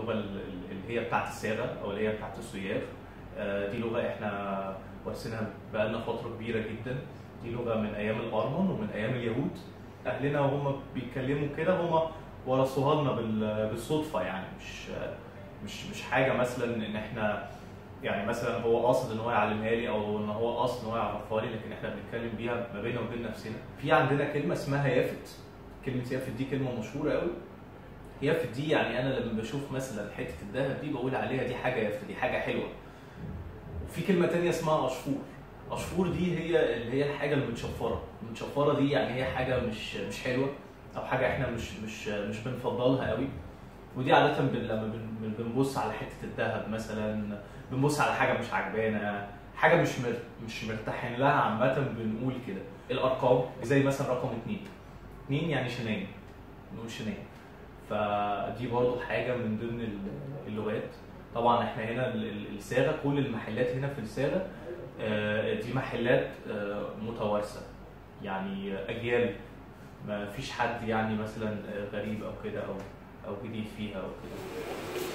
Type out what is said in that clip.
اللغه ال- ال- اللي هي بتاعت الصاغه او اللي هي بتاعت السياف آه، دي لغه احنا وارثينها بقالنا فتره كبيره جدا دي لغه من ايام الارمن ومن ايام اليهود اهلنا وهم بيتكلموا كده هم ورثوها لنا بال- بالصدفه يعني مش مش مش حاجه مثلا ان احنا يعني مثلا هو قاصد ان هو يعلمها لي او ان هو قاصد ان هو يعرفها لي لكن احنا بنتكلم بيها ما بيننا وبين نفسنا في عندنا كلمه اسمها يافت كلمه يافت دي كلمه مشهوره قوي يافت دي يعني انا لما بشوف مثلا حته الذهب دي بقول عليها دي حاجه يافت دي حاجه حلوه وفي كلمه تانية اسمها اشفور اشفور دي هي اللي هي الحاجه المتشفره المتشفره دي يعني هي حاجه مش مش حلوه او حاجه احنا مش مش مش بنفضلها قوي ودي عاده بن- لما بن- بنبص على حته الذهب مثلا بنبص على حاجه مش عجبانا حاجه مش مر... مش مرتاحين لها عامه بنقول كده الارقام زي مثلا رقم اتنين اتنين يعني شنان نقول شنان فدي برضو حاجه من ضمن ال- اللغات طبعا احنا هنا ال- ال- الصاغه كل المحلات هنا في الصاغه آه، دي محلات آه، متوارثه يعني اجيال ما فيش حد يعني مثلا آه، غريب او كده او او جديد فيها او كده